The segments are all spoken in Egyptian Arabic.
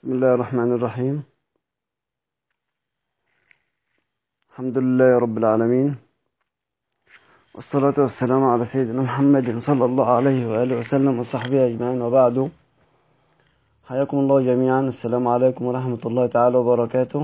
بسم الله الرحمن الرحيم الحمد لله رب العالمين والصلاة والسلام على سيدنا محمد صلى الله عليه وآله وسلم وصحبه أجمعين وبعد حياكم الله جميعا السلام عليكم ورحمة الله تعالى وبركاته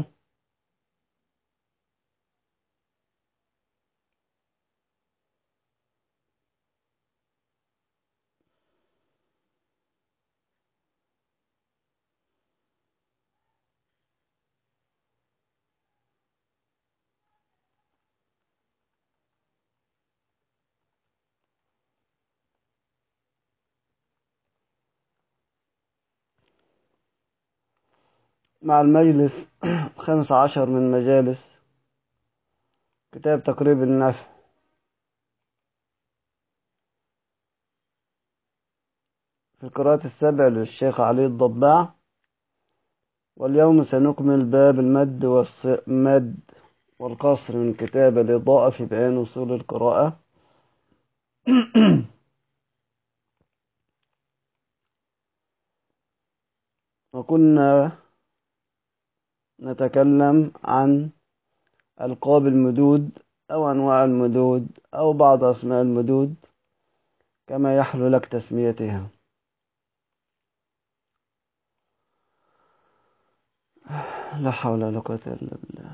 مع المجلس الخامس عشر من مجالس كتاب تقريب النفع في القراءة السبع للشيخ علي الضباع واليوم سنكمل باب المد والمد والقصر من كتاب الإضاءة في بيان أصول القراءة وكنا نتكلم عن ألقاب المدود أو أنواع المدود أو بعض أسماء المدود كما يحلو لك تسميتها لا حول ولا قوة إلا بالله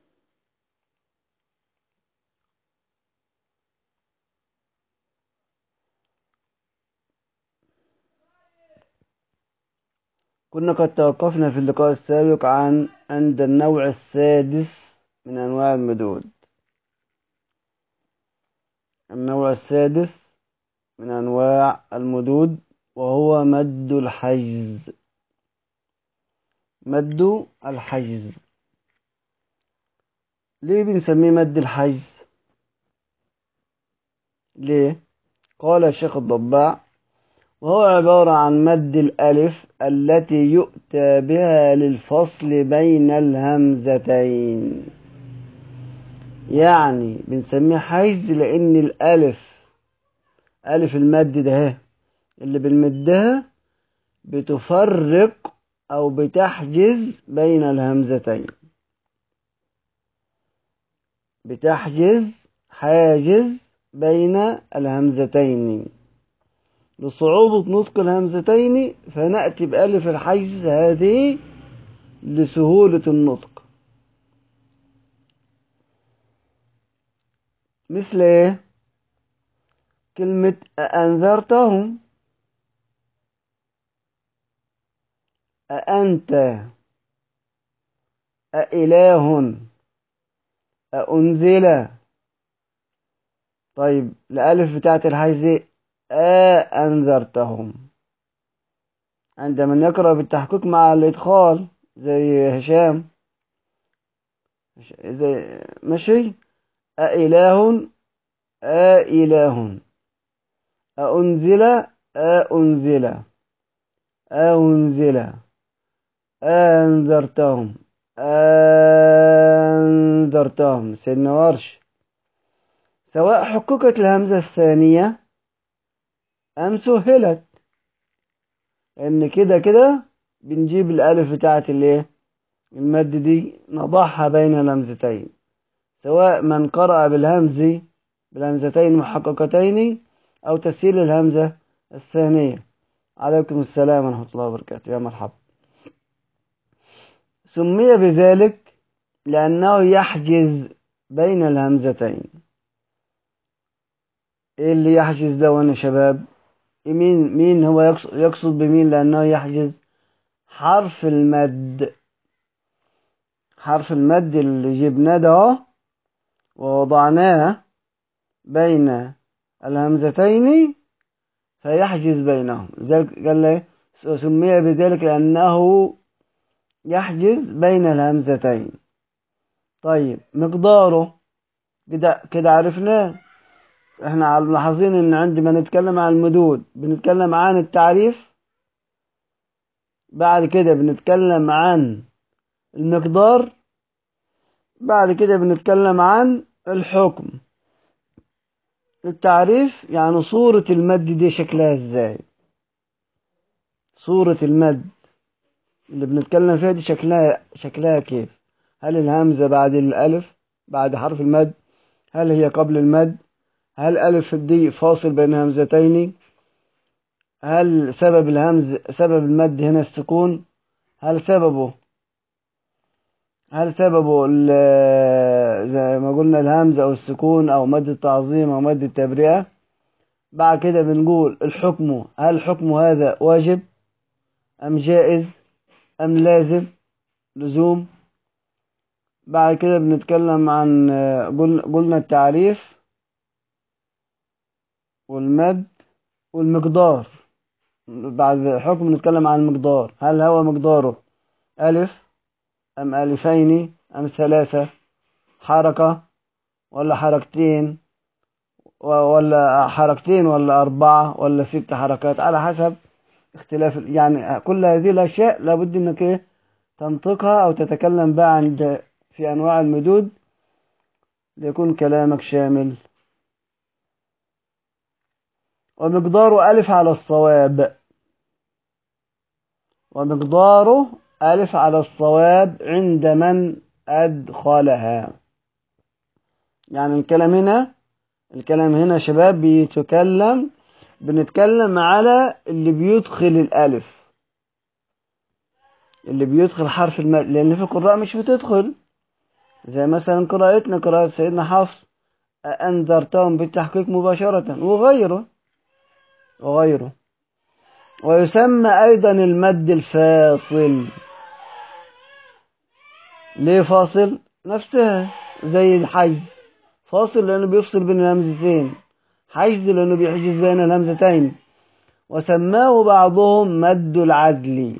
كنا قد توقفنا في اللقاء السابق عن عند النوع السادس من أنواع المدود النوع السادس من أنواع المدود وهو مد الحيز مد الحيز ليه بنسميه مد الحيز ليه قال الشيخ الضباع وهو عبارة عن مد الألف التي يؤتى بها للفصل بين الهمزتين يعني بنسميه حيز لأن الألف ألف المد ده اللي بنمدها بتفرق أو بتحجز بين الهمزتين بتحجز حاجز بين الهمزتين لصعوبة نطق الهمزتين فنأتي بألف الحيز هذه لسهولة النطق مثل ايه كلمة أأنذرتهم أأنت أإله أأنزل طيب الألف بتاعت الحيز أنذرتهم عندما يقرأ بالتحقيق مع الإدخال زي هشام زي ماشي أإله أإله أأنزل أأنزل أأنزل أنذرتهم أنذرتهم سيدنا ورش سواء حققت الهمزة الثانية أم سهلت إن كده كده بنجيب الألف بتاعت الإيه المد دي نضعها بين الهمزتين سواء من قرأ بالهمز بالهمزتين محققتين أو تسهيل الهمزة الثانية عليكم السلام ورحمة الله وبركاته يا مرحبا سمي بذلك لأنه يحجز بين الهمزتين ايه اللي يحجز ده يا شباب مين مين هو يقصد, يقصد بمين لأنه يحجز حرف المد حرف المد اللي جبناه ده ووضعناه بين الهمزتين فيحجز بينهم ذلك قال لي سمي بذلك لأنه يحجز بين الهمزتين طيب مقداره كده كده عرفناه احنا ملاحظين ان عندما نتكلم عن المدود بنتكلم عن التعريف بعد كده بنتكلم عن المقدار بعد كده بنتكلم عن الحكم التعريف يعني صورة المد دي شكلها ازاي صورة المد اللي بنتكلم فيها دي شكلها شكلها كيف هل الهمزة بعد الألف بعد حرف المد هل هي قبل المد هل ألف دي فاصل بين همزتين هل سبب الهمز سبب المد هنا السكون هل سببه هل سببه ال- زي ما قلنا الهمز أو السكون أو مد التعظيم أو مد التبرئة بعد كده بنقول الحكم هل حكم هذا واجب أم جائز أم لازم لزوم بعد كده بنتكلم عن قلنا قلنا التعريف والمد والمقدار بعد الحكم نتكلم عن المقدار هل هو مقداره ألف أم ألفين أم ثلاثة حركة ولا حركتين و- ولا حركتين ولا أربعة ولا ست حركات على حسب اختلاف يعني كل هذه الأشياء لابد إنك إيه تنطقها أو تتكلم بها عند في أنواع المدود ليكون كلامك شامل ومقداره ألف على الصواب ومقداره ألف على الصواب عند من أدخلها يعني الكلام هنا الكلام هنا شباب بيتكلم بنتكلم على اللي بيدخل الألف اللي بيدخل حرف المد لأن في قراء مش بتدخل زي مثلا قراءتنا قراءة سيدنا حفص أنذرتهم بالتحقيق مباشرة وغيره وغيره ويسمى أيضا المد الفاصل ليه فاصل نفسها زي الحيز فاصل لأنه بيفصل بين الهمزتين حيز لأنه بيحجز بين الهمزتين وسماه بعضهم مد العدل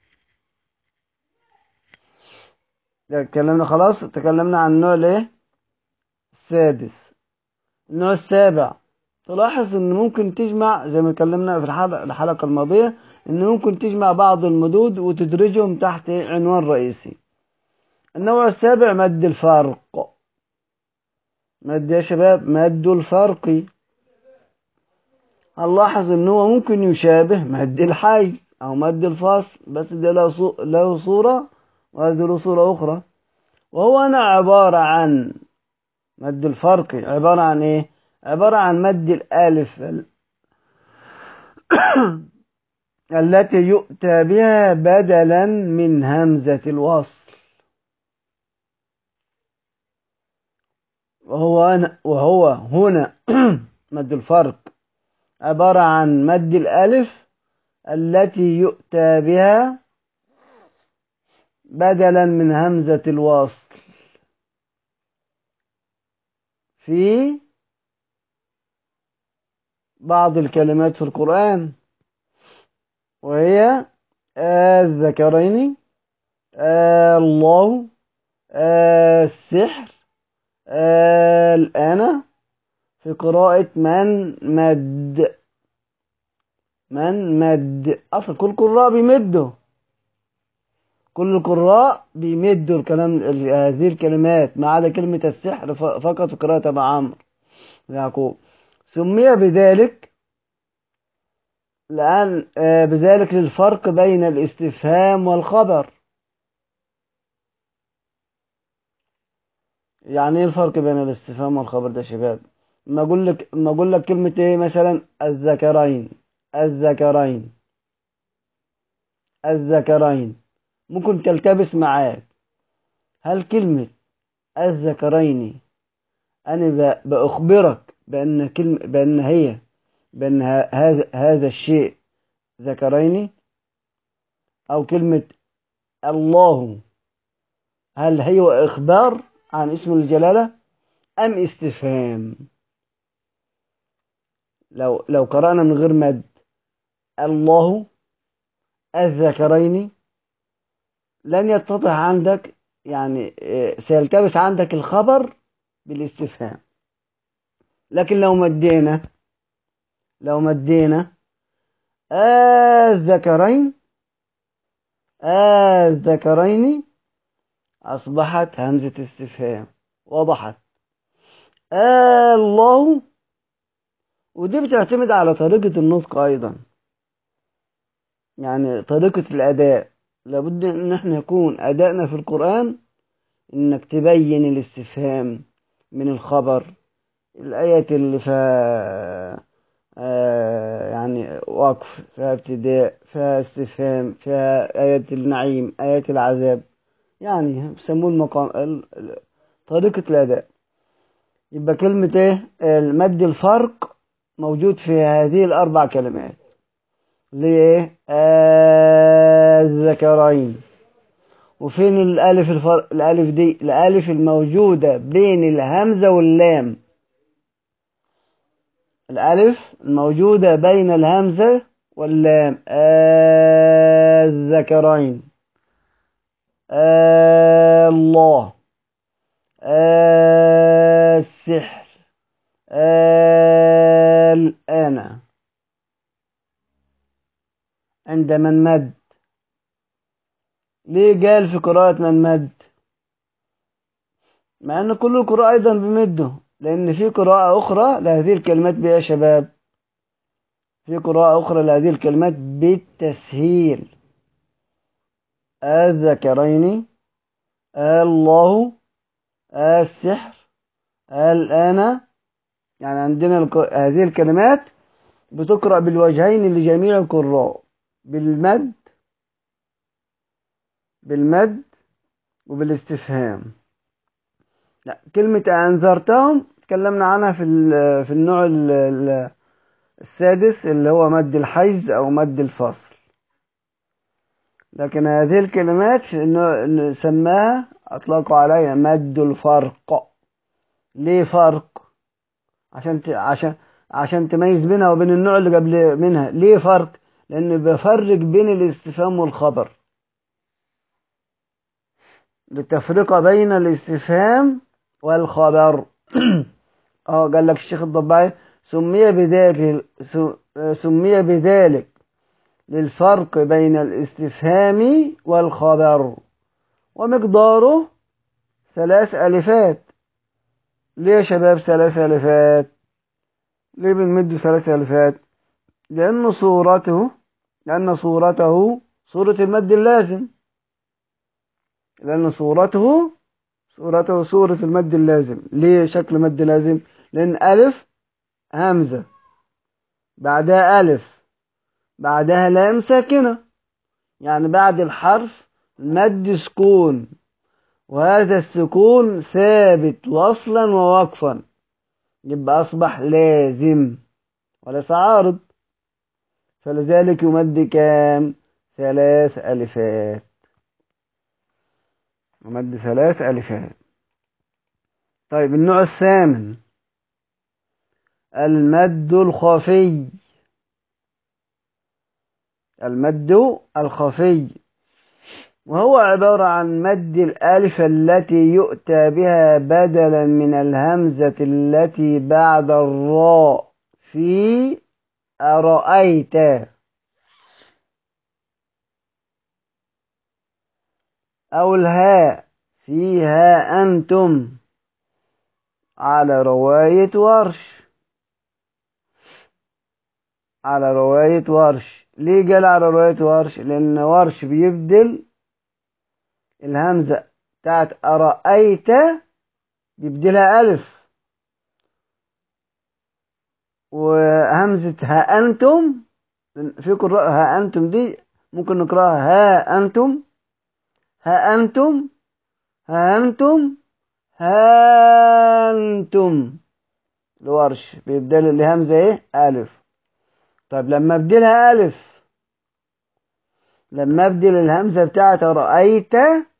تكلمنا خلاص تكلمنا عن النوع الايه السادس النوع السابع تلاحظ ان ممكن تجمع زي ما اتكلمنا في الحلقة, الحلقة الماضية ان ممكن تجمع بعض المدود وتدرجهم تحت عنوان رئيسي النوع السابع مد الفرق مد يا شباب مد الفرق هنلاحظ ان هو ممكن يشابه مد الحيز او مد الفصل بس ده له صو- له صورة وهذا له صورة اخرى وهو انا عبارة عن مد الفرق عبارة عن ايه عبارة عن مد الالف ال- التي يؤتى بها بدلا من همزة الوصل وهو أنا وهو هنا مد الفرق عبارة عن مد الألف التي يؤتى بها بدلا من همزة الوصل في بعض الكلمات في القرآن وهي الذكرين الله السحر الآن في قراءة من مد من مد أصلا كل قراء بيمدوا كل القراء بيمدوا الكلام هذه الكلمات ما عدا كلمة السحر ف- فقط في قراءة أبا عمرو يعقوب سمي بذلك لأن آه، بذلك للفرق بين الاستفهام والخبر يعني ايه الفرق بين الاستفهام والخبر ده يا شباب ما اقول لك ما اقول لك كلمة ايه مثلا الذكرين الذكرين الذكرين ممكن تلتبس معاك هل كلمة الذكرين أنا ب- بأخبرك بأن كلمة بأن هي بأن ه- هذا هذا الشيء ذكرين أو كلمة الله هل هي إخبار عن اسم الجلالة أم استفهام لو لو قرأنا من غير مد الله الذكرين لن يتضح عندك يعني آه، سيلتبس عندك الخبر بالاستفهام لكن لو مدينا لو مدينا الذكرين الذكرين أصبحت همزة استفهام وضحت الله ودي بتعتمد على طريقة النطق أيضا يعني طريقة الأداء لابد ان احنا يكون ادائنا في القرآن انك تبين الاستفهام من الخبر الآية اللي فيها آه يعني وقف فيها ابتداء فيها استفهام فيها آية النعيم آية العذاب يعني بيسموه المقام طريقة الأداء يبقى كلمة ايه المد الفرق موجود في هذه الأربع كلمات ليه الذكرين وفين الألف الفرق الألف دي الألف الموجودة بين الهمزة واللام الألف الموجودة بين الهمزة واللام الذكرين الله السحر الآن عند من مد ليه قال في قراءة من مد مع ان كل القراء ايضا بمده لان في قراءة اخرى لهذه الكلمات بها شباب في قراءة اخرى لهذه الكلمات بالتسهيل الذكرين الله السحر الآن يعني عندنا هذه الكلمات بتقرأ بالوجهين لجميع القراء بالمد بالمد وبالاستفهام لا كلمة أنذرتهم تكلمنا عنها في في النوع السادس اللي هو مد الحيز أو مد الفصل لكن هذه الكلمات سماها أطلقوا عليها مد الفرق ليه فرق عشان ت... عشان عشان تميز بينها وبين النوع اللي قبل منها ليه فرق لأن بفرق بين الاستفهام والخبر للتفرقة بين الاستفهام والخبر اه قال لك الشيخ الضباعي سمي بذلك سمي بذلك للفرق بين الاستفهام والخبر ومقداره ثلاث ألفات ليه يا شباب ثلاث ألفات ليه بنمد ثلاث ألفات لأن صورته لأن صورته صورة المد اللازم لأن صورته صورته صورة المد اللازم ليه شكل مد لازم لأن ألف همزة بعدها ألف بعدها لام ساكنة يعني بعد الحرف مد سكون وهذا السكون ثابت وصلا ووقفا يبقى أصبح لازم وليس عارض فلذلك يمد كام ثلاث ألفات يمد ثلاث ألفات طيب النوع الثامن المد الخفي المد الخفي وهو عبارة عن مد الألف التي يؤتى بها بدلا من الهمزة التي بعد الراء في أرأيت أو الهاء فيها أنتم على رواية ورش على رواية ورش ليه قال على رواية ورش لأن ورش بيبدل الهمزة بتاعت أرأيت بيبدلها ألف وهمزة ها أنتم في قراءة ها أنتم دي ممكن نقراها ها أنتم ها أنتم ها أنتم ها أنتم الورش بيبدل الهمزة إيه ألف طيب لما أبدلها ألف لما أبدل الهمزة بتاعت رأيت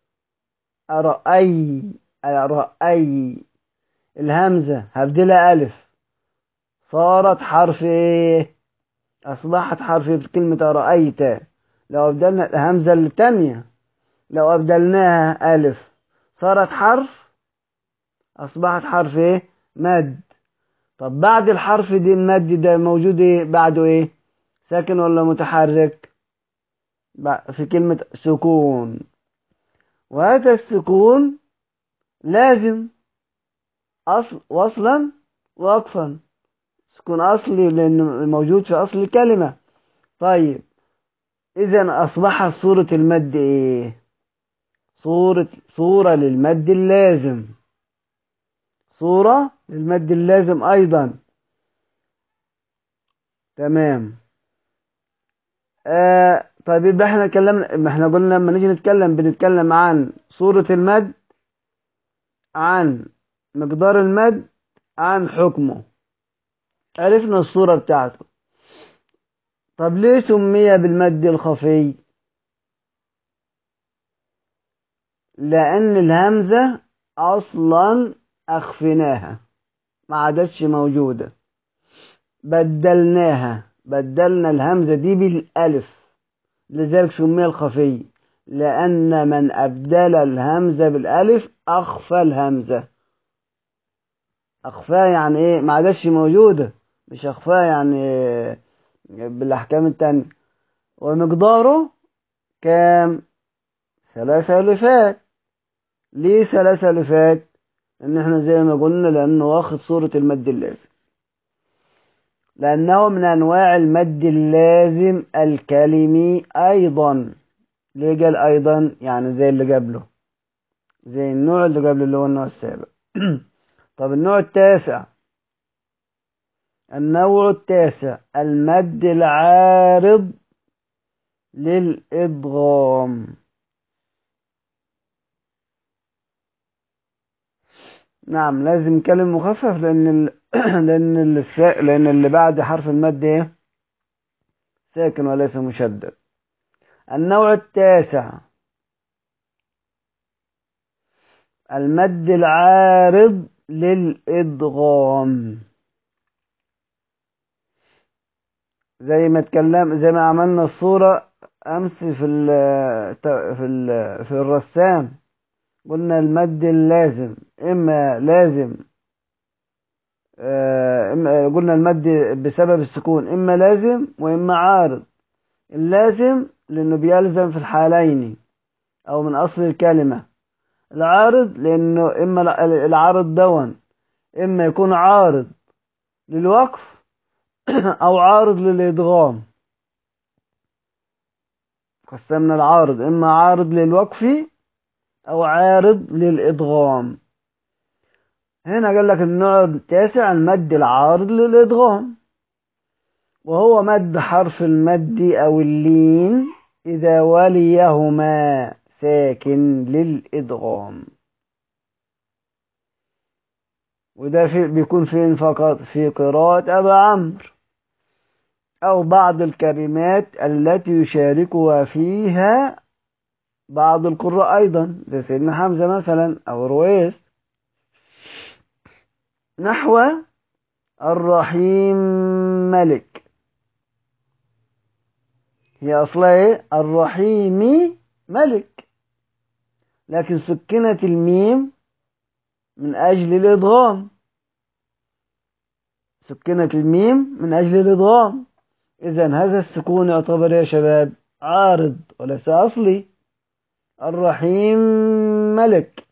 أرأي أرأي الهمزة هبدلها ألف صارت حرف إيه أصبحت حرف في كلمة رأيت لو أبدلنا الهمزة الثانية لو أبدلناها ألف صارت حرف أصبحت حرف إيه مد طب بعد الحرف دي المد ده موجود إيه بعده إيه ساكن ولا متحرك في كلمة سكون وهذا السكون لازم أصل وصلا ووقفا سكون أصلي لأنه موجود في أصل الكلمة طيب إذا أصبحت صورة المد إيه صورة صورة للمد اللازم صورة للمد اللازم أيضا تمام آه طيب يبقى احنا اتكلمنا ما احنا قلنا لما نيجي نتكلم بنتكلم عن صورة المد عن مقدار المد عن حكمه عرفنا الصورة بتاعته طب ليه سمي بالمد الخفي لأن الهمزة أصلا أخفناها ما عادتش موجودة بدلناها بدلنا الهمزة دي بالألف لذلك سمي الخفي لأن من أبدل الهمزة بالألف أخفى الهمزة أخفاها يعني إيه ما عادتش موجودة مش أخفاها يعني بالأحكام التانية ومقداره كام ثلاثة ألفات ليه ثلاثة ألفات إن إحنا زي ما قلنا لأنه واخد صورة المد اللازم لأنه من أنواع المد اللازم الكلمي أيضا ليه قال أيضا يعني زي اللي قبله زي النوع اللي قبله اللي هو النوع السابع طب النوع التاسع النوع التاسع المد العارض للإدغام نعم لازم كلم مخفف لأن ال... لأن اللي السا... لأن اللي بعد حرف المد إيه؟ ساكن وليس مشدد النوع التاسع المد العارض للإدغام زي ما اتكلم زي ما عملنا الصورة أمس في ال في ال في الرسام قلنا المد اللازم إما لازم إما قلنا المد بسبب السكون إما لازم وإما عارض اللازم لأنه بيلزم في الحالين أو من أصل الكلمة العارض لأنه إما العارض دون إما يكون عارض للوقف أو عارض للإدغام قسمنا العارض إما عارض للوقف أو عارض للإدغام هنا قال لك النوع التاسع المد العارض للإدغام وهو مد حرف المد أو اللين إذا وليهما ساكن للإدغام وده في بيكون فين فقط في قراءة أبا عمرو أو بعض الكلمات التي يشاركها فيها بعض القراء أيضا زي سيدنا حمزة مثلا أو رويس نحو الرحيم ملك هي أصلها إيه؟ الرحيم ملك لكن سكنت الميم من أجل الإدغام سكنت الميم من أجل الإدغام إذا هذا السكون يعتبر يا شباب عارض وليس أصلي الرحيم ملك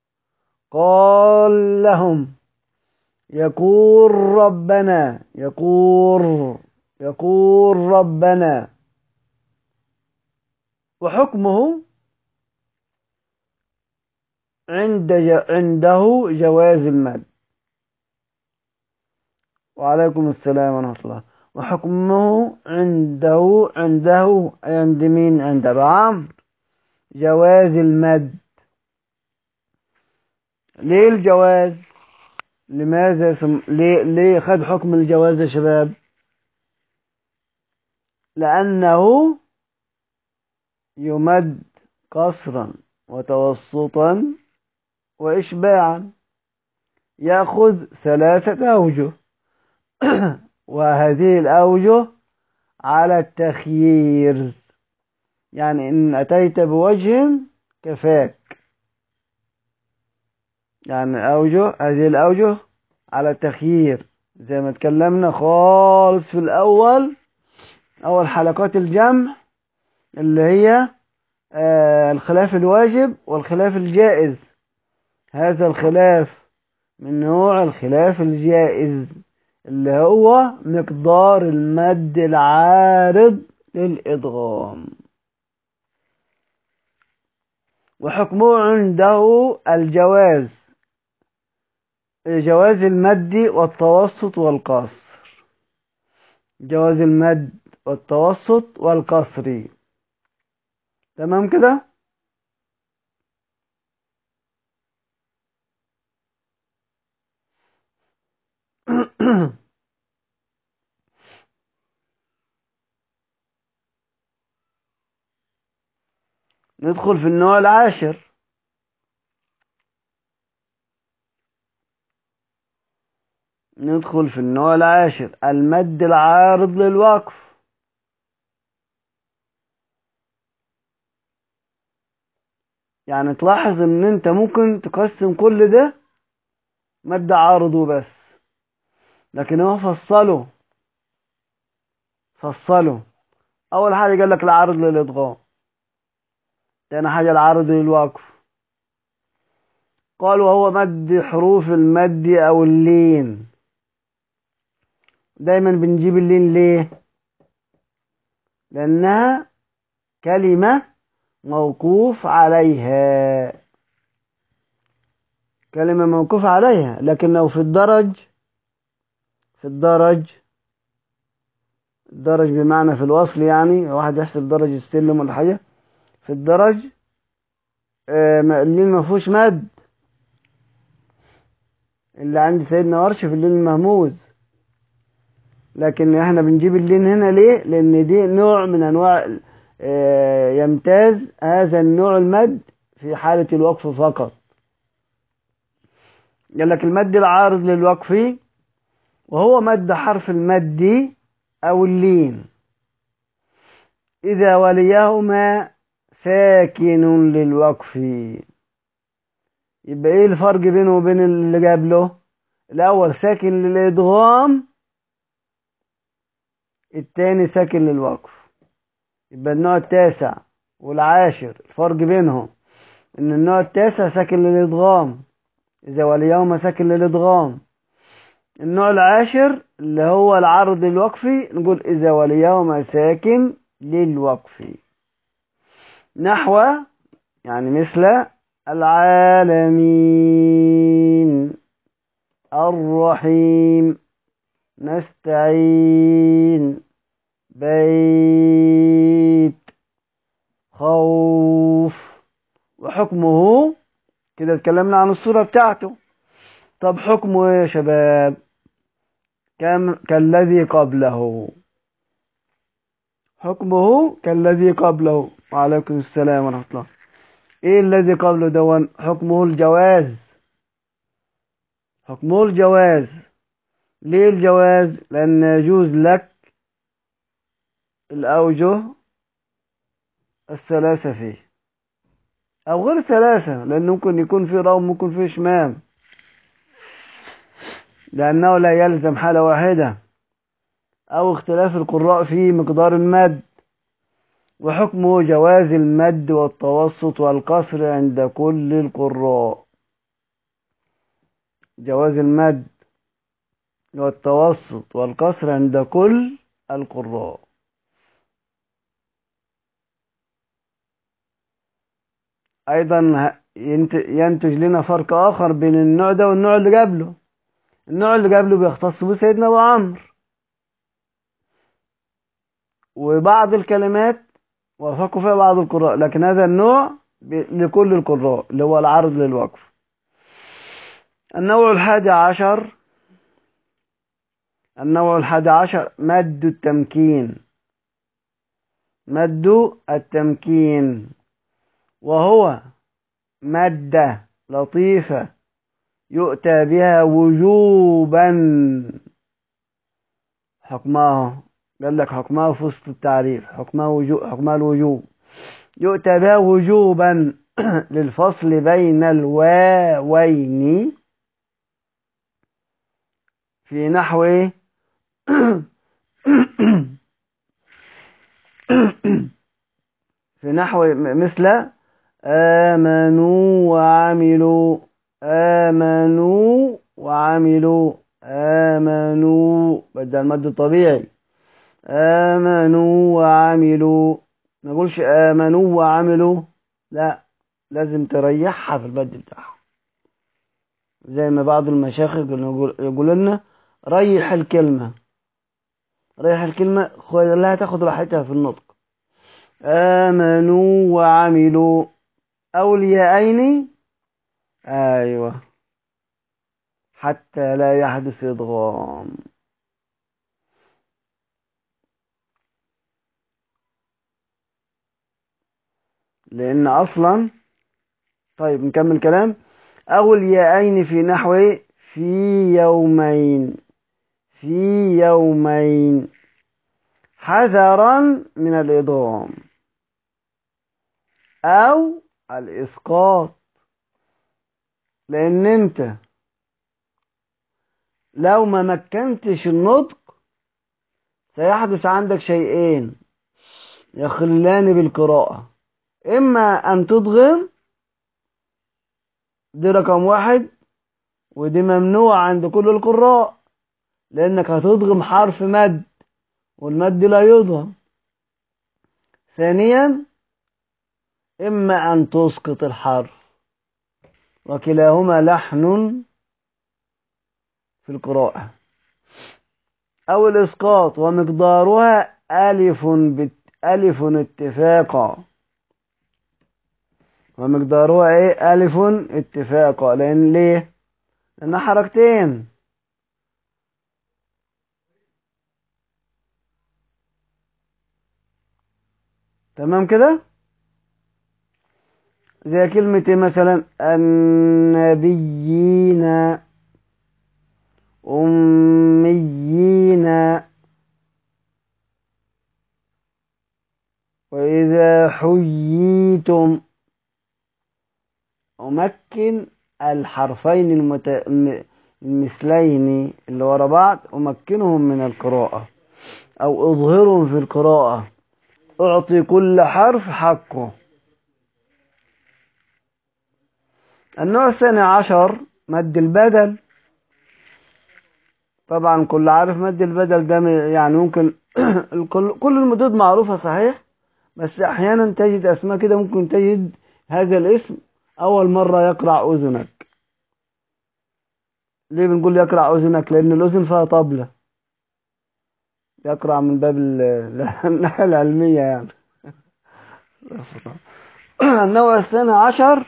قال لهم يقول ربنا يقول يقول ربنا وحكمه عند عنده جواز المد وعليكم السلام ورحمة الله وحكمه عنده عنده عند مين عند أبو عمرو جواز المد ليه الجواز لماذا سم... ليه ليه خد حكم الجواز يا شباب لأنه يمد قصرا وتوسطا وإشباعا يأخذ ثلاثة أوجه وهذه الأوجه على التخيير يعني إن أتيت بوجه كفاك يعني أوجه هذه الأوجه على التخيير زي ما اتكلمنا خالص في الأول أول حلقات الجمع اللي هي آه الخلاف الواجب والخلاف الجائز هذا الخلاف من نوع الخلاف الجائز اللي هو مقدار المد العارض للإدغام وحكمه عنده الجواز جواز المد والتوسط والقصر جواز المد والتوسط والقصر تمام كده ندخل في النوع العاشر ندخل في النوع العاشر المد العارض للوقف يعني تلاحظ ان انت ممكن تقسم كل ده مد عارض وبس لكن هو فصله فصله اول حاجه قال لك العارض للادغام تاني حاجه العارض للوقف قال وهو مد حروف المد او اللين دايما بنجيب اللين ليه لانها كلمه موقوف عليها كلمه موقوف عليها لكن لو في الدرج في الدرج الدرج بمعنى في الوصل يعني واحد يحسب درج السلم ولا حاجه في الدرج آه اللين ما فيهوش مد اللي عند سيدنا ورش في اللين المهموز لكن احنا بنجيب اللين هنا ليه لان دي نوع من انواع آه يمتاز هذا النوع المد في حالة الوقف فقط قال لك المد العارض للوقف وهو مد حرف المد او اللين اذا وليهما ساكن للوقف يبقى ايه الفرق بينه وبين اللي قبله الاول ساكن للادغام التاني ساكن للوقف يبقى النوع التاسع والعاشر الفرق بينهم ان النوع التاسع ساكن للادغام اذا وليهما ساكن للادغام النوع العاشر اللي هو العرض الوقفي نقول اذا وليهما ساكن للوقف نحو يعني مثل العالمين الرحيم نستعين بيت خوف وحكمه كده اتكلمنا عن الصورة بتاعته طب حكمه ايه يا شباب كم كالذي قبله حكمه كالذي قبله وعليكم السلام ورحمة الله ايه الذي قبله دون حكمه الجواز حكمه الجواز ليه الجواز لأن يجوز لك الأوجه الثلاثة فيه أو غير ثلاثة لأن ممكن يكون فيه روم ممكن فيه شمام لأنه لا يلزم حالة واحدة أو اختلاف القراء في مقدار المد وحكمه جواز المد والتوسط والقصر عند كل القراء جواز المد والتوسط والقصر عند كل القراء أيضا ينتج لنا فرق آخر بين النوع ده والنوع اللي قبله النوع اللي قبله بيختص به سيدنا أبو عمرو وبعض الكلمات وافقوا فيها بعض القراء لكن هذا النوع لكل القراء اللي هو العرض للوقف النوع الحادي عشر النوع الحادي عشر مد التمكين مد التمكين وهو مادة لطيفة يؤتى بها وجوبا حكمها قال لك حكمها في وسط التعريف حكمها وجوب حكمها الوجوب يؤتى بها وجوبا للفصل بين الواوين في نحو في نحو مثل آمنوا وعملوا آمنوا وعملوا آمنوا بدل المد الطبيعي آمنوا وعملوا ما نقولش آمنوا وعملوا لا لازم تريحها في المد بتاعها زي ما بعض المشايخ يقول يقول لنا ريح الكلمة ريح الكلمة خليها تاخد راحتها في النطق آمنوا وعملوا أولياءين أيوة حتى لا يحدث إضغام لأن أصلا طيب نكمل كلام أولياءين في نحو في يومين في يومين حذرا من الإضغام أو الإسقاط لأن أنت لو ما مكنتش النطق سيحدث عندك شيئين يخلان بالقراءة إما أن تضغم دي رقم واحد ودي ممنوع عند كل القراء لأنك هتضغم حرف مد والمد لا يضغم ثانيا إما أن تسقط الحرف وكلاهما لحن في القراءة أو الإسقاط ومقدارها ألف بت ألف اتفاقا ومقدارها إيه ألف اتفاقا لأن ليه؟ لأن حركتين تمام كده؟ زي كلمة إيه مثلا النبيين أميين وإذا حييتم أمكن الحرفين المت... المثلين اللي ورا بعض أمكنهم من القراءة أو أظهرهم في القراءة أعطي كل حرف حقه النوع الثاني عشر مد البدل طبعا كل عارف مد البدل ده يعني ممكن الكل كل المدود معروفة صحيح بس أحيانا تجد أسماء كده ممكن تجد هذا الاسم أول مرة يقرع أذنك ليه بنقول يقرع أذنك لأن الأذن فيها طبلة يقرع من باب الناحية العلمية يعني النوع الثاني عشر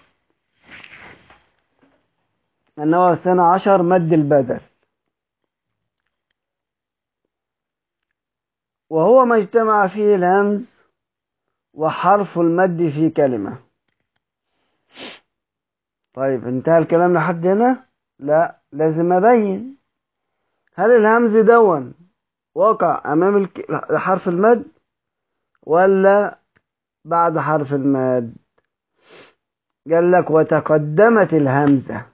النوع الثاني عشر مد البدل وهو ما اجتمع فيه الهمز وحرف المد في كلمة طيب انتهى الكلام لحد هنا لا لازم أبين هل الهمز دون وقع أمام الك... حرف المد ولا بعد حرف المد قال لك وتقدمت الهمزة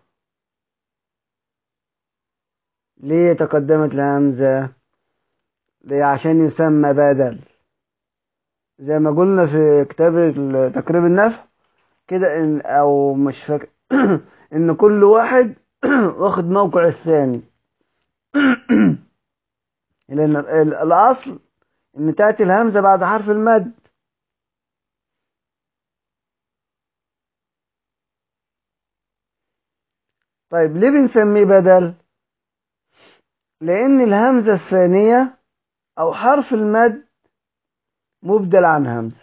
ليه تقدمت الهمزة ليه عشان يسمى بدل زي ما قلنا في كتاب تقريب النفع كده إن او مش فاكر ان كل واحد واخد موقع الثاني لان الاصل ان تاتي الهمزه بعد حرف المد طيب ليه بنسميه بدل لان الهمزه الثانيه او حرف المد مبدل عن همزه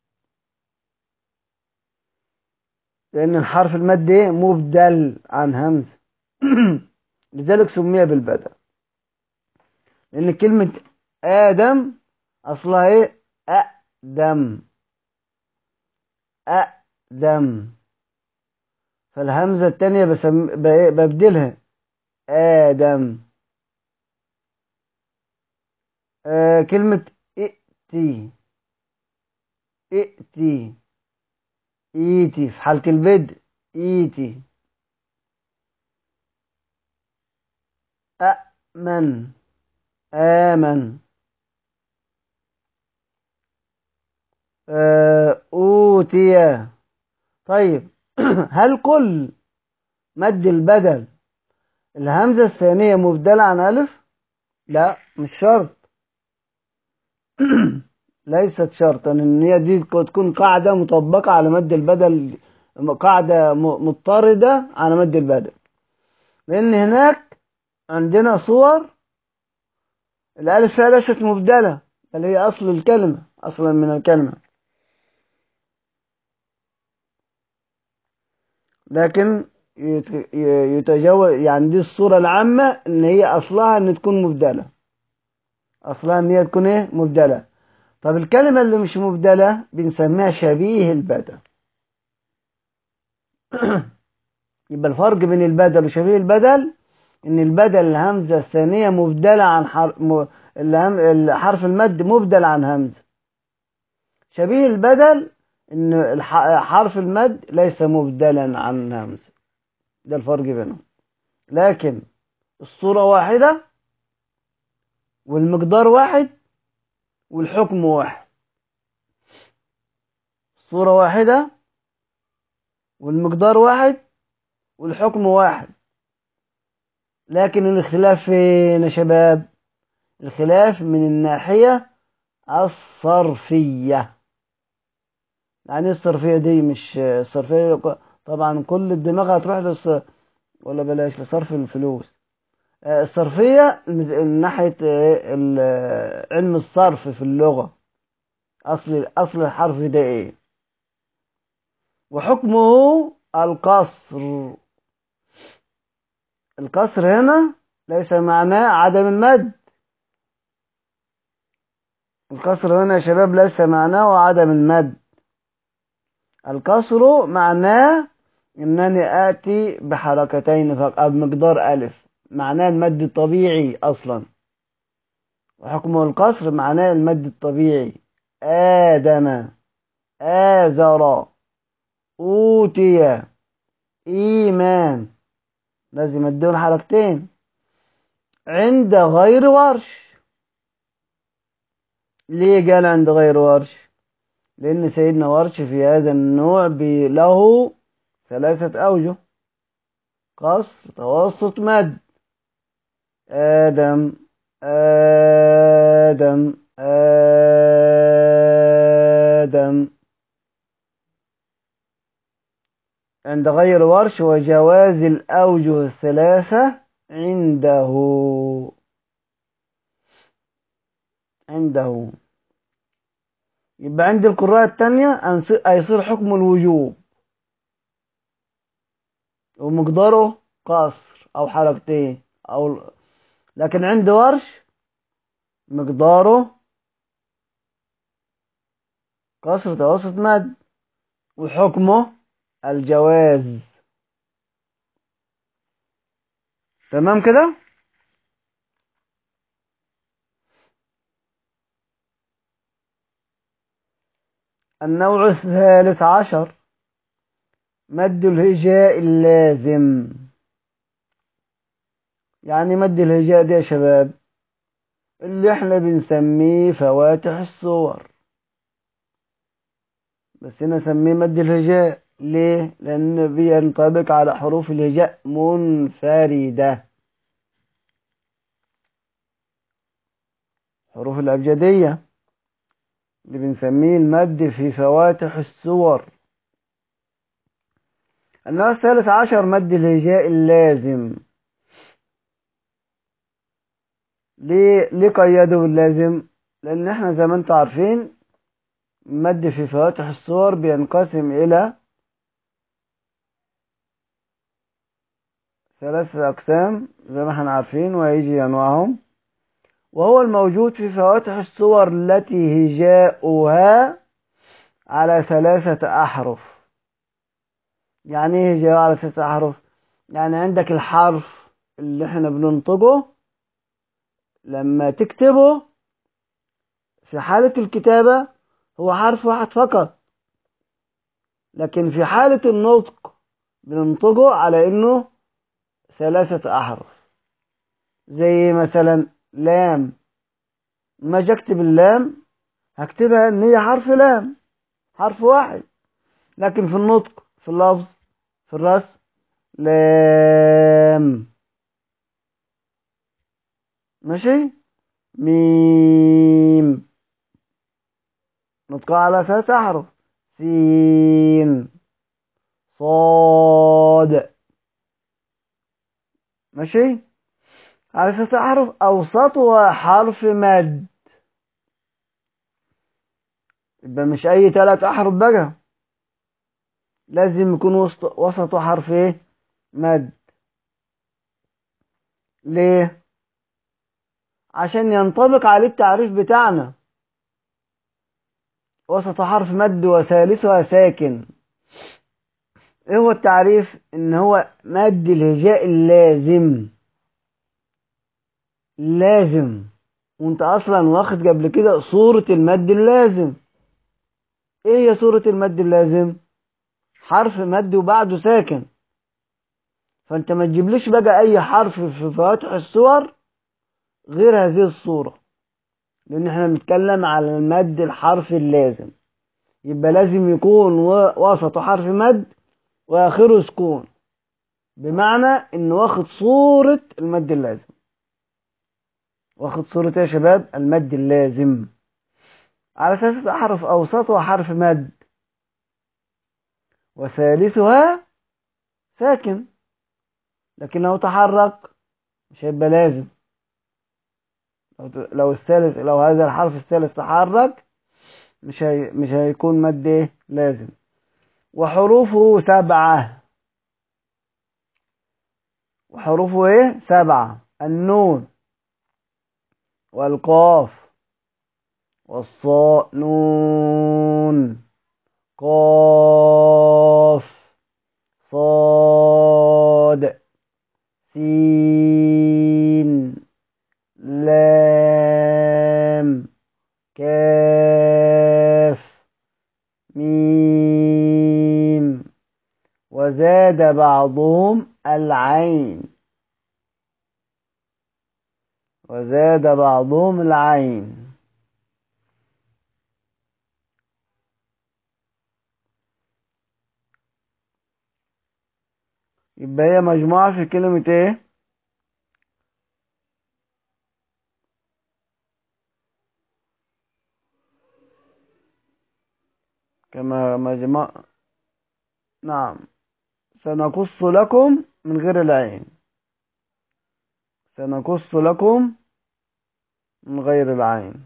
لأن الحرف المد إيه؟ مبدل عن همزة لذلك سمي بالبدل لأن كلمة آدم أصلها إيه؟ أقدم أقدم فالهمزة التانية بسم... ببدلها آدم آه كلمة ائتي ائتي ايتي في حالة البدء ايتي أأمن آمن أوتي طيب هل كل مد البدل الهمزة الثانية مبدلة عن ألف لا مش شرط ليست شرطا ان هي دي تكون قاعدة مطبقة على مد البدل قاعدة م- مضطردة على مد البدل لأن هناك عندنا صور الألف فيها ليست مبدلة بل هي أصل الكلمة أصلا من الكلمة لكن يت- ي- يتجاوز يعني دي الصورة العامة إن هي أصلها إن تكون مبدلة أصلها إن هي تكون إيه مبدلة طب الكلمة اللي مش مبدلة بنسميها شبيه البدل يبقى الفرق بين البدل وشبيه البدل إن البدل الهمزة الثانية مبدلة عن حرف م... الهم... الحرف المد مبدل عن همزة شبيه البدل إن الح... حرف المد ليس مبدلا عن همزة ده الفرق بينهم لكن الصورة واحدة والمقدار واحد والحكم واحد الصورة واحدة والمقدار واحد والحكم واحد لكن الاختلاف فين يا شباب الخلاف من الناحية الصرفية يعني إيه الصرفية دي مش الصرفية طبعا كل الدماغ هتروح للص ولا بلاش لصرف الفلوس آه، الصرفية من ناحية آه، ال- علم الصرف في اللغة أصل أصل الحرف ده إيه وحكمه القصر القصر هنا ليس معناه عدم المد القصر هنا يا شباب ليس معناه عدم المد القصر معناه انني اتي بحركتين فقط أو بمقدار الف معناه المد الطبيعي اصلا وحكمه القصر معناه المد الطبيعي ادم آزر أوتي إيمان لازم ادون حركتين عند غير ورش ليه قال عند غير ورش لأن سيدنا ورش في هذا النوع بي- له ثلاثة أوجه قصر توسط مد آدم آدم آدم عند غير ورش وجواز الأوجه الثلاثة عنده عنده يبقى عند القراءة التانية أنص- هيصير حكم الوجوب ومقداره قصر أو حركتين أو لكن عند ورش مقداره قصر توسط مد وحكمه الجواز تمام كده النوع الثالث عشر مد الهجاء اللازم يعني مد الهجاء ده يا شباب اللي احنا بنسميه فواتح الصور بس هنا نسميه مد الهجاء ليه؟ لأن بينطبق على حروف الهجاء منفردة حروف الأبجدية اللي بنسميه المد في فواتح السور النوع الثالث عشر مد الهجاء اللازم ليه ليه قيده باللازم لان احنا زي ما انتم عارفين المد في فواتح الصور بينقسم الى ثلاثة أقسام زي ما احنا عارفين وهيجي أنواعهم وهو الموجود في فواتح الصور التي هجاؤها على ثلاثة أحرف يعني ايه هجاء على ثلاثة أحرف يعني عندك الحرف اللي احنا بننطقه لما تكتبه في حالة الكتابة هو حرف واحد فقط لكن في حالة النطق بننطقه على انه ثلاثة أحرف زي مثلا لام ما اجي اكتب اللام هكتبها ان هي حرف لام حرف واحد لكن في النطق في اللفظ في الرسم لام ماشي ميم نطقها على ثلاث أحرف سين صاد ماشي على أساس أحرف أوسطها حرف مد يبقى مش أي تلات أحرف بقى لازم يكون وسط وسطه حرف إيه مد ليه عشان ينطبق عليه التعريف بتاعنا وسط حرف مد وثالثها ساكن ايه هو التعريف ان هو مد الهجاء اللازم لازم وانت اصلا واخد قبل كده صورة المد اللازم ايه هي صورة المد اللازم حرف مد وبعده ساكن فانت ما تجيبليش بقى اي حرف في فواتح الصور غير هذه الصورة لان احنا بنتكلم على المد الحرف اللازم يبقى لازم يكون وسطه حرف مد واخره سكون بمعنى انه واخد صورة المد اللازم واخد صورة يا شباب المد اللازم على اساس احرف اوسطها حرف مد وثالثها ساكن لكن لو تحرك مش هيبقى لازم لو الثالث لو هذا الحرف الثالث تحرك مش هي مش هيكون مد ايه لازم وحروفه سبعة وحروفه ايه سبعة النون والقاف والصاء نون قاف صاد سين لام كاف ميم وزاد بعضهم العين وزاد بعضهم العين يبقى هي مجموعة في كلمة ايه كما مجمع نعم سنقص لكم من غير العين سنقص لكم من غير العين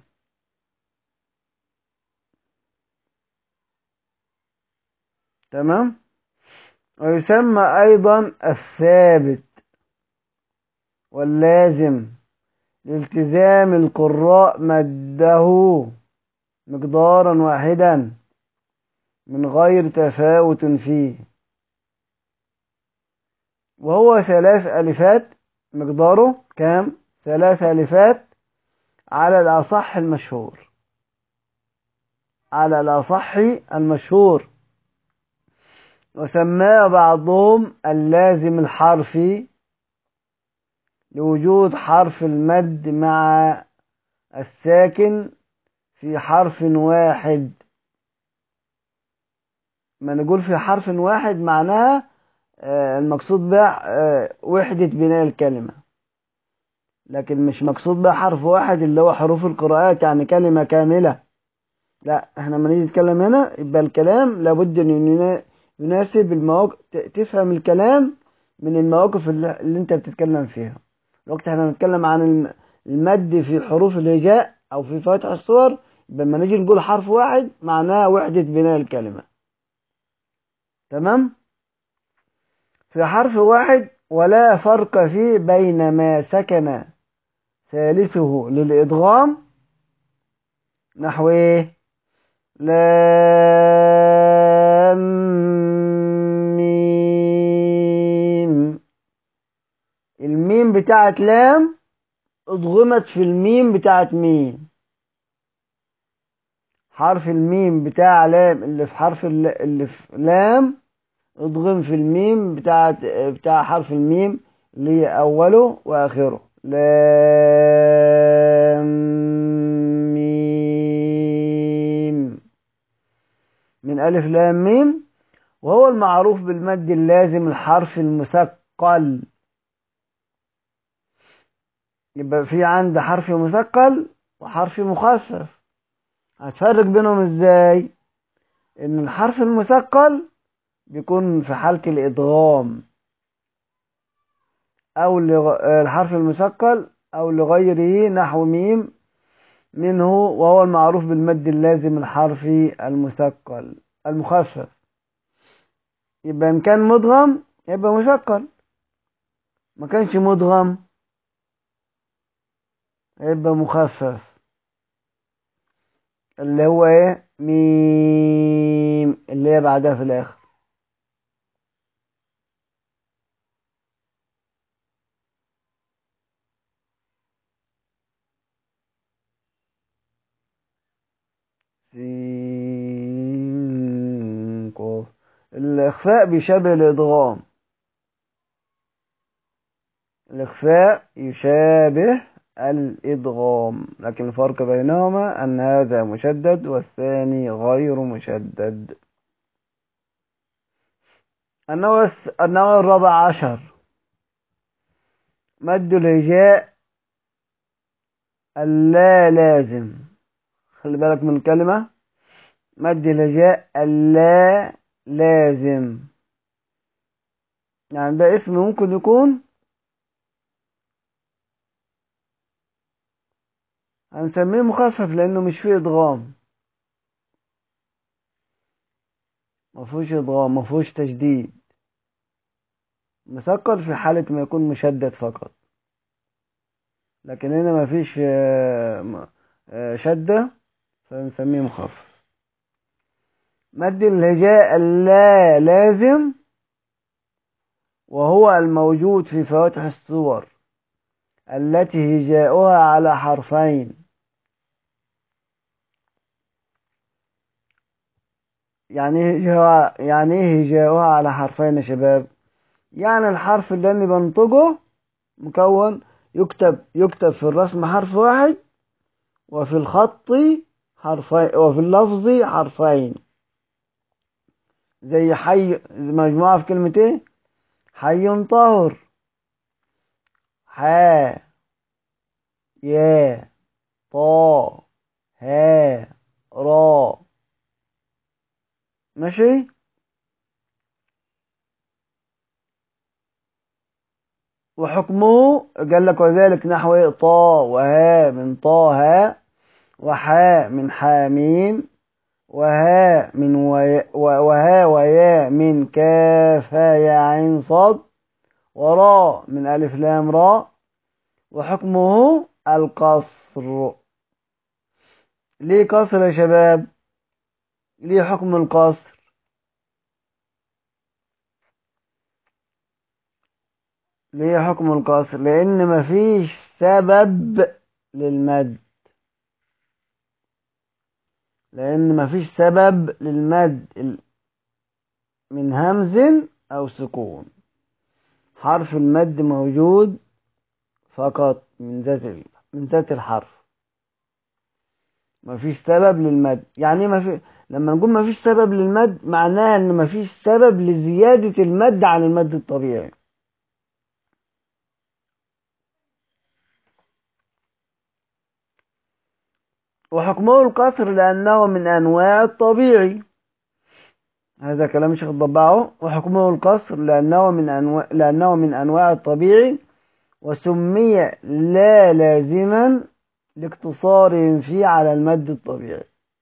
تمام ويسمى أيضا الثابت واللازم لالتزام القراء مده مقدارا واحدا من غير تفاوت فيه وهو ثلاث ألفات مقداره كام ثلاث ألفات على الأصح المشهور على الأصح المشهور وسماه بعضهم اللازم الحرفي لوجود حرف المد مع الساكن في حرف واحد ما نقول في حرف واحد معناها المقصود بها وحدة بناء الكلمة لكن مش مقصود بها حرف واحد اللي هو حروف القراءات يعني كلمة كاملة لا احنا لما نيجي نتكلم هنا يبقى الكلام لابد ان يناسب المواقف تفهم الكلام من المواقف اللي, اللي انت بتتكلم فيها الوقت احنا بنتكلم عن المد في حروف الهجاء او في فواتح الصور يبقى لما نيجي نقول حرف واحد معناها وحدة بناء الكلمة تمام في حرف واحد ولا فرق فيه بين ما سكن ثالثه للإدغام نحو ايه لام ميم الميم بتاعت لام ادغمت في الميم بتاعت ميم حرف الميم بتاع لام اللي في حرف اللي في لام ادغم في الميم بتاع بتاع حرف الميم اللي اوله واخره لام ميم من الف لام ميم وهو المعروف بالمد اللازم الحرف المثقل يبقى في عند حرف مثقل وحرف مخفف هتفرق بينهم ازاي ان الحرف المثقل بيكون في حالة الإدغام أو لغ... الحرف المثقل أو لغيره نحو ميم منه وهو المعروف بالمد اللازم الحرفي المثقل المخفف يبقى إن كان مدغم يبقى مثقل ما كانش مدغم يبقى مخفف اللي هو ايه ميم اللي هي بعدها في الاخر سين قاف الاخفاء بيشابه الادغام الاخفاء يشابه الإدغام لكن الفرق بينهما أن هذا مشدد والثاني غير مشدد النوع النوع الرابع عشر مد الهجاء اللا لازم خلي بالك من الكلمة مد الهجاء اللا لازم يعني ده اسم ممكن يكون هنسميه مخفف لانه مش فيه ادغام مفهوش ادغام مفهوش تشديد مثقل في حالة ما يكون مشدد فقط لكن هنا مفيش شدة فنسميه مخفف مد الهجاء اللا لازم وهو الموجود في فواتح الصور التي هجاؤها على حرفين يعني هجاء يعني ايه هجاؤها على حرفين يا شباب يعني الحرف اللي انا بنطقه مكون يكتب يكتب في الرسم حرف واحد وفي الخط حرفين وفي اللفظ حرفين زي حي مجموعة في كلمة ايه حي طاهر حا يا طا ها را ماشي وحكمه قال لك وذلك نحو طا وها من طه وحا من حاميم وها من وها ويا من كاف يا عين صاد وراء من ألف لام راء وحكمه القصر ليه قصر يا شباب ليه حكم القصر ليه حكم القصر لأن مفيش سبب للمد لأن مفيش سبب للمد من همز أو سكون حرف المد موجود فقط من ذات من ذات الحرف مفيش سبب للمد يعني ما في لما نقول مفيش سبب للمد معناها ان مفيش سبب لزيادة المد عن المد الطبيعي وحكمه القصر لأنه من أنواع الطبيعي هذا كلام الشيخ الضباعه وحكمه القصر لأنه من أنواع لأنه من أنواع الطبيعي وسمي لا لازما لاقتصارهم فيه على المد الطبيعي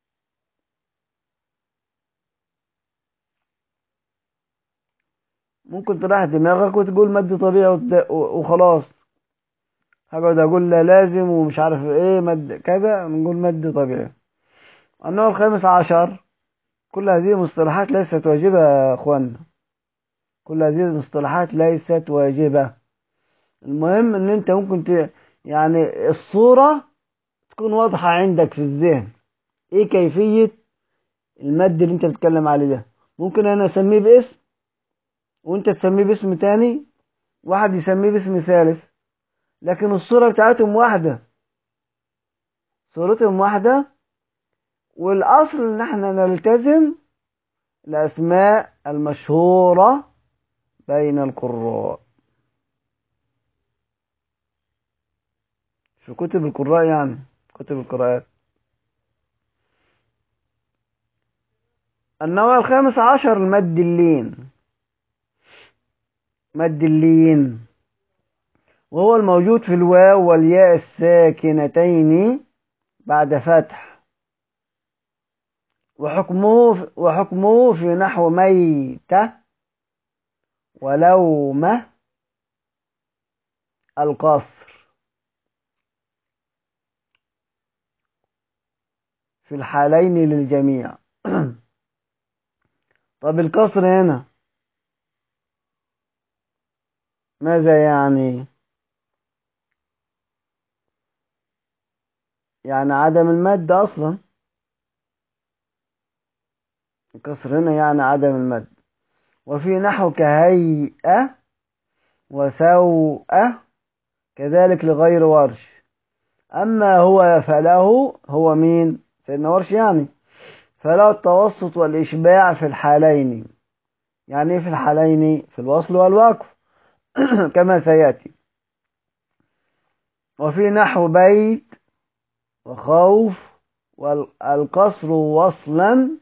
ممكن تريح دماغك وتقول مد طبيعي وخلاص هقعد اقول لا لازم ومش عارف ايه مد كذا نقول مد طبيعي النوع الخامس عشر كل هذه المصطلحات ليست واجبة يا اخوانا كل هذه المصطلحات ليست واجبة المهم ان انت ممكن ت... يعني الصورة تكون واضحة عندك في الذهن ايه كيفية المد اللي انت بتتكلم عليه ده ممكن انا اسميه باسم وانت تسميه باسم تاني واحد يسميه باسم ثالث لكن الصورة بتاعتهم واحدة صورتهم واحدة والأصل إن احنا نلتزم الأسماء المشهورة بين القراء في كتب القراء يعني كتب القراءات النوع الخامس عشر المد اللين مد اللين وهو الموجود في الواو والياء الساكنتين بعد فتح وحكمه وحكمه في نحو ميتة ولومة القصر في الحالين للجميع طب القصر هنا ماذا يعني يعني عدم المد أصلا الكسر هنا يعني عدم المد وفي نحو كهيئة وسوءة كذلك لغير ورش أما هو فله هو مين سيدنا ورش يعني فله التوسط والإشباع في الحالين يعني في الحالين في الوصل والوقف كما سيأتي وفي نحو بيت وخوف والقصر وصلا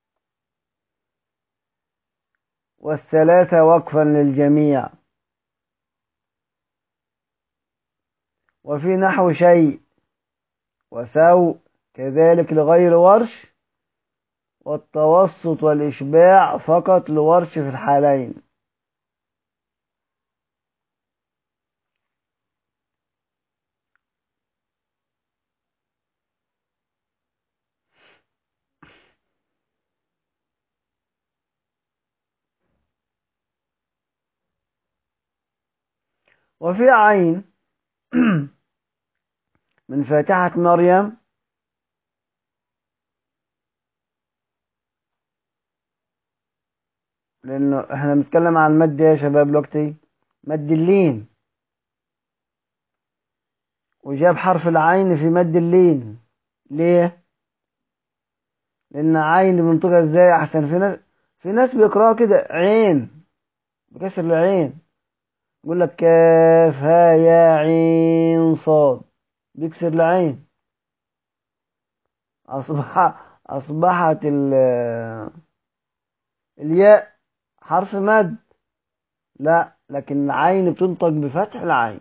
والثلاثة وقفا للجميع وفي نحو شيء وسوء كذلك لغير ورش والتوسط والإشباع فقط لورش في الحالين وفي عين من فاتحة مريم لأنه احنا بنتكلم عن مد يا شباب دلوقتي مد اللين وجاب حرف العين في مد اللين ليه؟ لأن عين بنطقها ازاي أحسن في ناس في ناس بيقراها كده عين بكسر العين يقول لك كاف ها يا عين صاد بيكسر العين أصبح أصبحت ال الياء حرف مد لا لكن العين بتنطق بفتح العين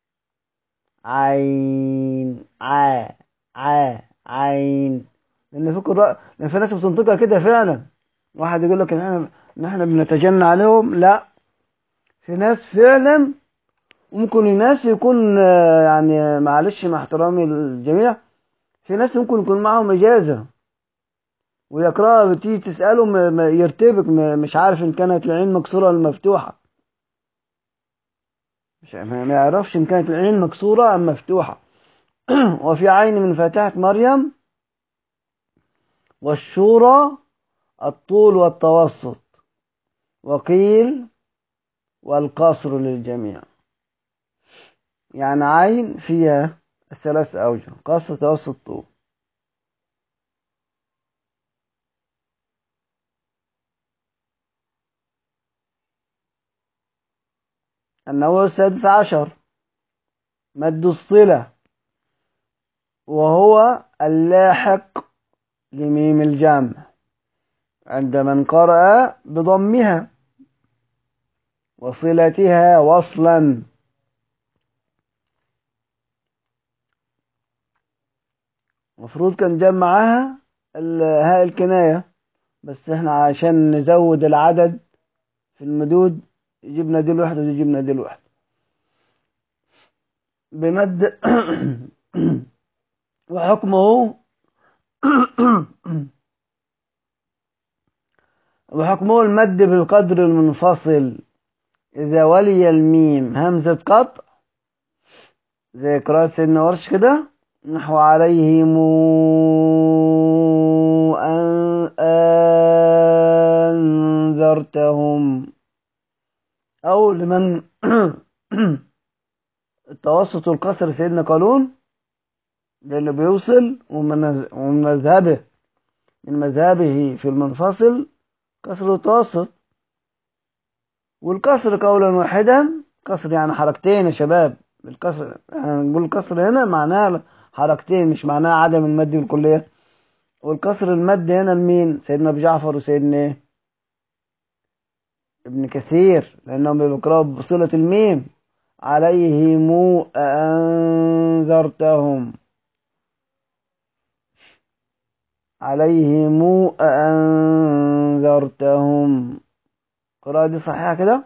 عين ع ع عين لان في قراء لان في ناس بتنطقها كده فعلا واحد يقول لك ان احنا ان احنا بنتجنى عليهم لا في ناس فعلا ممكن الناس يكون يعني معلش مع احترامي للجميع في ناس ممكن يكون معهم اجازه ويقراها بتيجي تساله يرتبك مش عارف ان كانت العين مكسوره ولا مفتوحه مش ما يعرفش ان كانت العين مكسوره ام مفتوحه وفي عين من فاتحه مريم والشورى الطول والتوسط وقيل والقصر للجميع يعني عين فيها الثلاث أوجه قصر توسط طول النوع السادس عشر مد الصلة وهو اللاحق لميم الجمع عند من قرأ بضمها وصلتها وصلا المفروض كان جمعها هاء الكناية بس احنا عشان نزود العدد في المدود جبنا دي لوحده ودي جبنا دي لوحده بمد وحكمه وحكمه المد بالقدر المنفصل إذا ولي الميم همزة قطع زي قراءة سيدنا ورش كده نحو عليهم أن أنذرتهم أو لمن التوسط والكسر سيدنا قالون لأنه بيوصل ومن مذهبه من مذهبه في المنفصل كسر وتوسط والكسر قولا واحدا كسر يعني حركتين يا شباب الكسر يعني نقول الكسر هنا معناه حركتين مش معناه عدم المد بالكلية والكسر المد هنا لمين سيدنا ابو جعفر وسيدنا ايه ابن كثير لانهم بيقراوا بصلة الميم عليهم أنذرتهم عليهم أنذرتهم القراءة دي صحيحة كده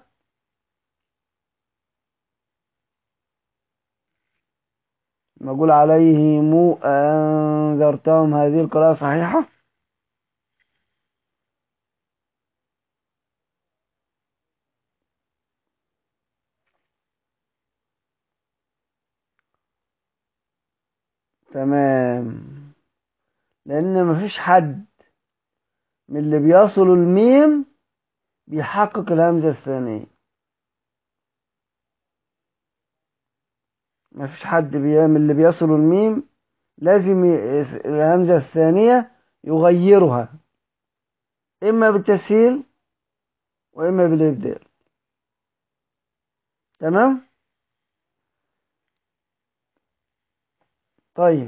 ما أقول عليهم أنذرتهم هذه القراءة صحيحة تمام لأن مفيش حد من اللي بيصلوا الميم بيحقق الهمزة الثانية مفيش حد بي- من اللي بيصلوا الميم لازم ي- الهمزة الثانية يغيرها إما بالتسهيل وإما بالإبدال تمام طيب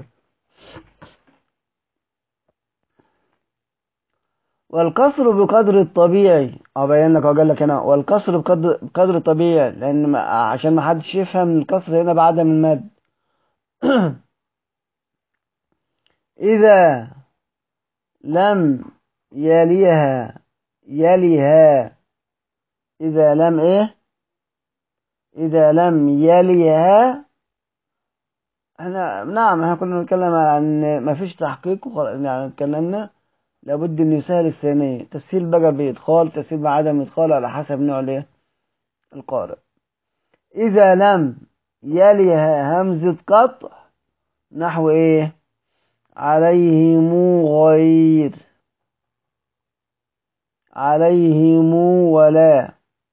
والكسر بقدر الطبيعي أبين لك وقال لك هنا والكسر بقدر بقدر الطبيعي لأن ما عشان ما حدش يفهم الكسر هنا بعدم المد إذا لم يليها يليها إذا لم إيه إذا لم يليها احنا نعم احنا كنا بنتكلم عن ما فيش تحقيق وخلاص، يعني اتكلمنا لابد ان يسهل الثانية تسهيل بقى بإدخال تسهيل بعدم إدخال على حسب نوع الايه القارئ إذا لم يليها همزة قطع نحو ايه عليهم غير عليهم ولا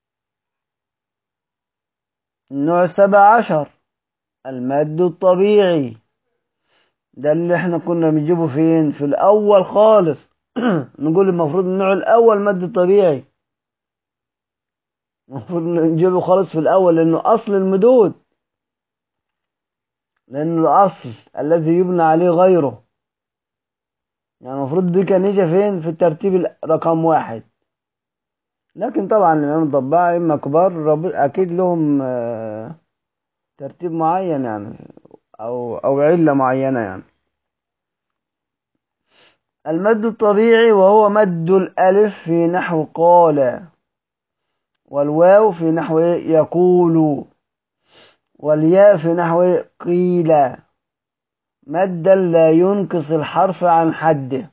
النوع السابع عشر المد الطبيعي ده اللي احنا كنا بنجيبه فين في الاول خالص نقول المفروض النوع الاول مد طبيعي المفروض نجيبه خالص في الاول لانه اصل المدود لانه الاصل الذي يبنى عليه غيره يعني المفروض دي كان يجي فين في الترتيب رقم واحد لكن طبعا الامام الضباع اما كبار رب- اكيد لهم آه، ترتيب معين يعني او او علة معينة يعني المد الطبيعي وهو مد الالف في نحو قال والواو في نحو يقول والياء في نحو قيل مدا لا ينقص الحرف عن حده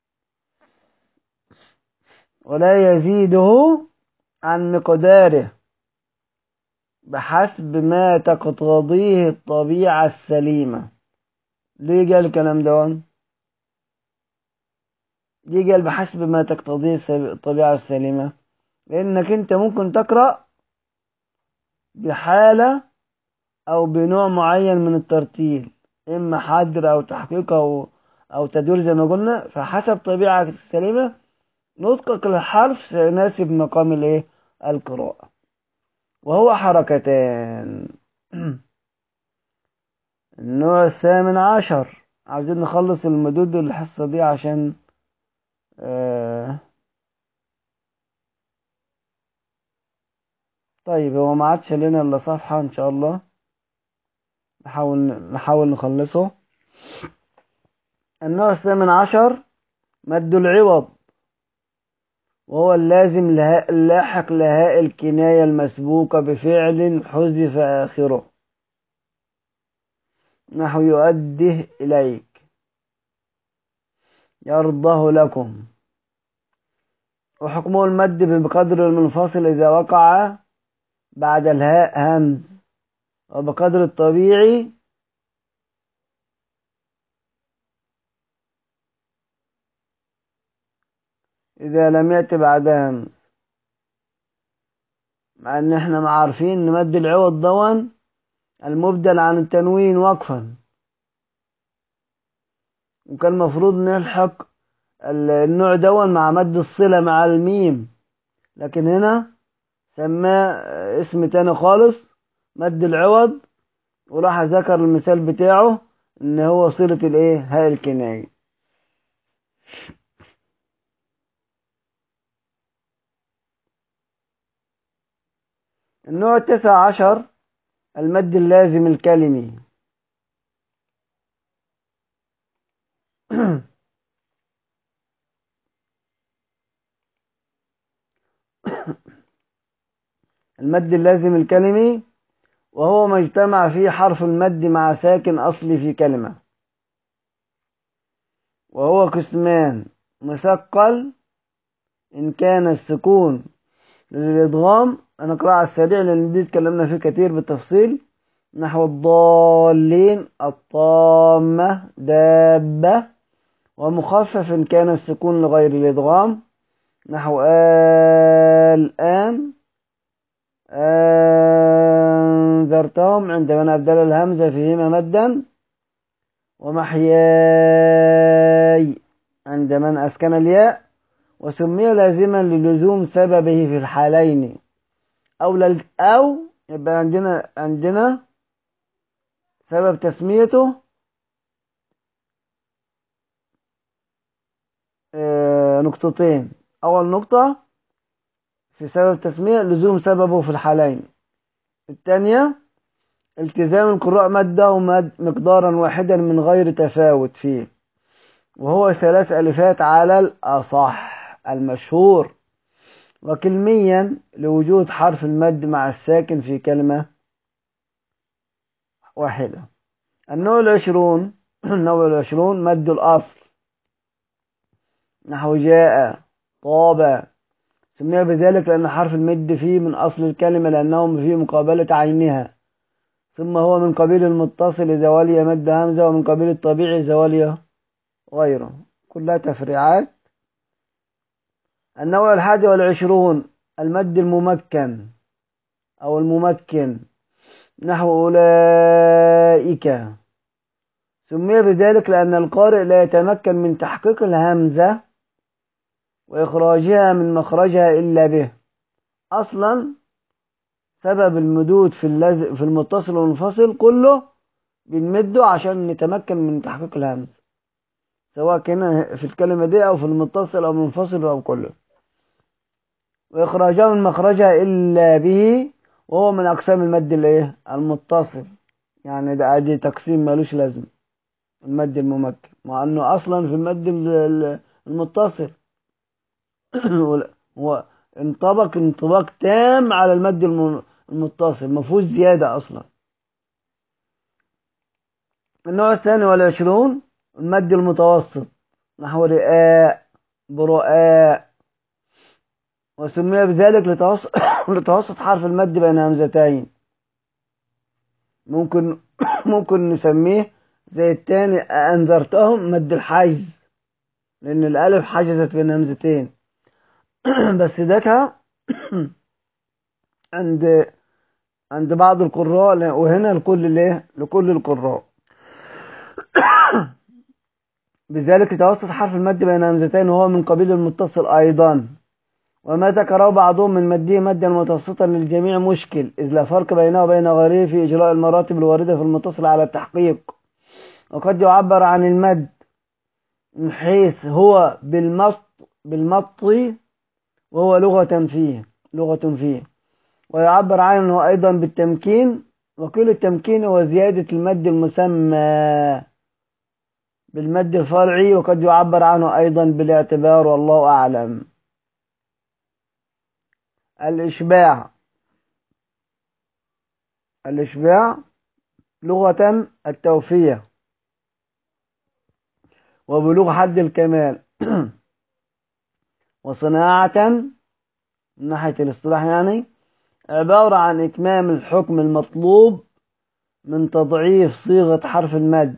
ولا يزيده عن مقداره بحسب ما تقتضيه الطبيعة السليمة ليه قال الكلام ده ليه قال بحسب ما تقتضيه الس- الطبيعة السليمة لأنك أنت ممكن تقرأ بحالة أو بنوع معين من الترتيل إما حدر أو تحقيق أو أو تدوير زي ما قلنا فحسب طبيعة السليمة نطقك للحرف سيناسب مقام الإيه القراءة وهو حركتان النوع الثامن عشر عاوزين نخلص المدود الحصة دي عشان آه طيب هو ما عادش لنا الا صفحة ان شاء الله نحاول نحاول نخلصه النوع الثامن عشر مد العوض وهو اللازم لهاء اللاحق لهاء الكناية المسبوقة بفعل حذف آخره نحو يؤده إليك يرضه لكم وحكمه المد بقدر المنفصل إذا وقع بعد الهاء همز وبقدر الطبيعي إذا لم يأتي بعدها همز مع إن إحنا ما عارفين إن مد العوض دون المبدل عن التنوين وقفا وكان المفروض نلحق ال- النوع دون مع مد الصلة مع الميم لكن هنا سماه اسم تاني خالص مد العوض وراح ذكر المثال بتاعه ان هو صلة الايه هاء الكناية النوع التاسع عشر المد اللازم الكلمي المد اللازم الكلمي وهو ما اجتمع فيه حرف المد مع ساكن أصلي في كلمة وهو قسمان مثقل إن كان السكون للإدغام أنا أقرأ على السريع لأن دي اتكلمنا فيه كتير بالتفصيل نحو الضالين الطامة دابة ومخفف إن كان السكون لغير الإدغام نحو الآن أنذرتهم عندما أبدل الهمزة فيهما مدا ومحياي عندما أسكن الياء وسمي لازما للزوم سببه في الحالين أو لل... أو يبقى عندنا عندنا سبب تسميته آه نقطتين أول نقطة في سبب تسمية لزوم سببه في الحالين الثانية التزام القراء مده مد مقدارا واحدا من غير تفاوت فيه وهو ثلاث ألفات على الأصح المشهور وكلميا لوجود حرف المد مع الساكن في كلمة واحدة النوع العشرون النوع العشرون مد الأصل نحو جاء طاب سمي بذلك لأن حرف المد فيه من أصل الكلمة لأنه في مقابلة عينها ثم هو من قبيل المتصل إذا ولي مد همزة ومن قبيل الطبيعي إذا ولي غيره كلها تفريعات النوع الحادي والعشرون المد الممكن أو الممكن نحو أولئك سمي بذلك لأن القارئ لا يتمكن من تحقيق الهمزة وإخراجها من مخرجها إلا به أصلا سبب المدود في اللز... في المتصل والمنفصل كله بنمده عشان نتمكن من تحقيق الهمزة سواء كان في الكلمة دي أو في المتصل أو المنفصل أو كله وإخراجها من مخرجها إلا به وهو من أقسام المد الإيه المتصل يعني ده عادي تقسيم ملوش لازمة المد الممكن مع أنه أصلا في المد المتصل هو انطبق انطباق تام على المد المتصل ما فيهوش زيادة أصلا النوع الثاني والعشرون المد المتوسط نحو رئاء برؤاء وسمي بذلك لتوسط, لتوسط حرف المد بين همزتين ممكن ممكن نسميه زي التاني أنذرتهم مد الحيز لأن الألف حجزت بين همزتين بس دكها عند عند بعض القراء وهنا لكل الايه لكل القراء بذلك يتوسط حرف المد بين همزتين وهو من قبيل المتصل أيضا وما ذكره بعضهم من مده مدا متوسطا للجميع مشكل إذ لا فرق بينه وبين غيره في إجراء المراتب الواردة في المتصل على التحقيق وقد يعبر عن المد من حيث هو بالمط بالمط وهو لغة فيه لغة فيه ويعبر عنه أيضا بالتمكين وكل التمكين هو زيادة المد المسمى بالمد الفرعي وقد يعبر عنه أيضا بالاعتبار والله أعلم الإشباع الإشباع لغة التوفية وبلوغ حد الكمال وصناعة من ناحية الاصطلاح يعني عبارة عن إتمام الحكم المطلوب من تضعيف صيغة حرف المد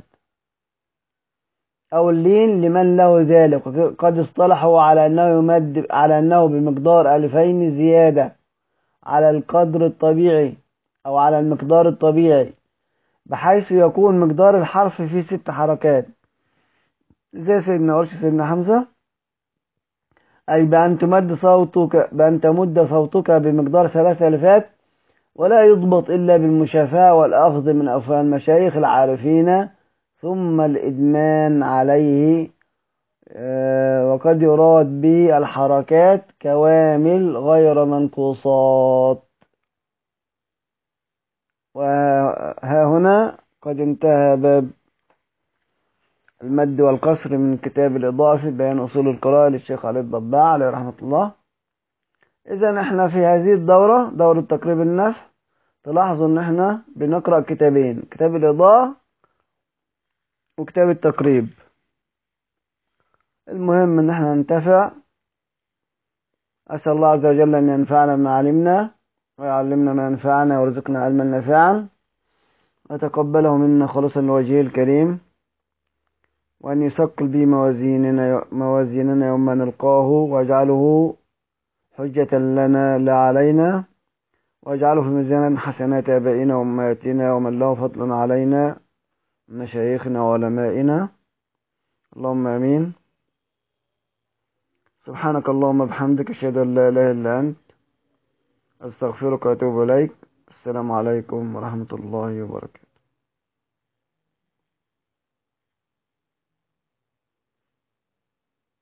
أو اللين لمن له ذلك قد اصطلحوا على أنه يمد على أنه بمقدار ألفين زيادة على القدر الطبيعي أو على المقدار الطبيعي بحيث يكون مقدار الحرف فيه ست حركات زي سيدنا ورش سيدنا حمزة أي بأن تمد صوتك بأن تمد صوتك بمقدار ثلاث ألفات ولا يضبط إلا بالمشافاة والأخذ من أفواه المشايخ العارفين ثم الإدمان عليه وقد يراد به الحركات كوامل غير منقوصات وها هنا قد انتهى باب المد والقصر من كتاب الإضافي بيان أصول القراءة للشيخ علي الضباع عليه رحمة الله إذا احنا في هذه الدورة دورة تقريب النفع تلاحظوا ان احنا بنقرأ كتابين كتاب الإضاءة وكتاب التقريب المهم ان احنا ننتفع أسأل الله عز وجل أن ينفعنا بما علمنا ويعلمنا ما ينفعنا ويرزقنا علما نافعا وتقبله منا خالصا لوجهه الكريم وأن يثقل به موازيننا موازيننا يوم نلقاه واجعله حجة لنا لا علينا واجعله في ميزان حسنات آبائنا وأمهاتنا ومن له فضل علينا من مشايخنا وعلمائنا اللهم آمين سبحانك اللهم بحمدك أشهد أن لا إله إلا أنت أستغفرك وأتوب إليك السلام عليكم ورحمة الله وبركاته